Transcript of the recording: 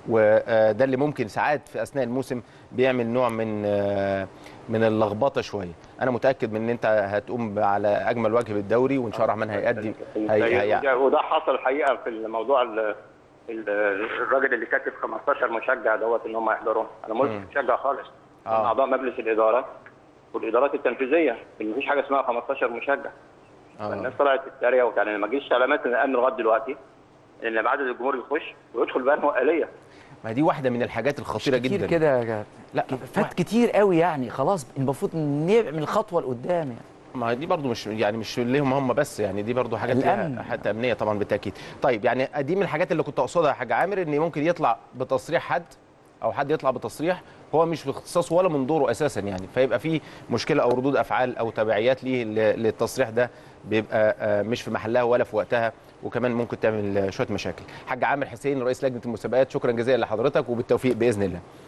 وده اللي ممكن ساعات في اثناء الموسم بيعمل نوع من آه، من اللخبطه شويه انا متاكد من ان انت هتقوم على اجمل وجه بالدوري وان شاء الله الرحمن هيأدي هي هي وده- وده حصل الحقيقه في الموضوع ال- ال- الراجل اللي كاتب 15 مشجع دوت ان هم يحضروا انا ما قلتش مشجع خالص آه. آه. اعضاء مجلس الاداره والادارات التنفيذيه ان مفيش حاجه اسمها 15 مشجع آه. فالناس طلعت تتريق وكان ما جيش علامات من الامن لغايه دلوقتي ان عدد الجمهور يخش ويدخل بانه اليه ما دي واحده من الحاجات الخطيره كتير جدا كده يا جماعة. لا فات كتير قوي يعني خلاص المفروض نعمل خطوه لقدام يعني ما دي برضو مش يعني مش ليهم هم بس يعني دي برضو حاجات ليها الأمن. حتى امنيه طبعا بالتاكيد طيب يعني دي من الحاجات اللي كنت اقصدها يا حاج عامر ان ممكن يطلع بتصريح حد او حد يطلع بتصريح هو مش في اختصاصه ولا من دوره اساسا يعني فيبقى في مشكله او ردود افعال او تبعيات ليه ل- للتصريح ده بيبقى آه، مش في محلها ولا في وقتها وكمان ممكن تعمل آه، شويه مشاكل حاج عامر حسين رئيس لجنه المسابقات شكرا جزيلا لحضرتك وبالتوفيق باذن الله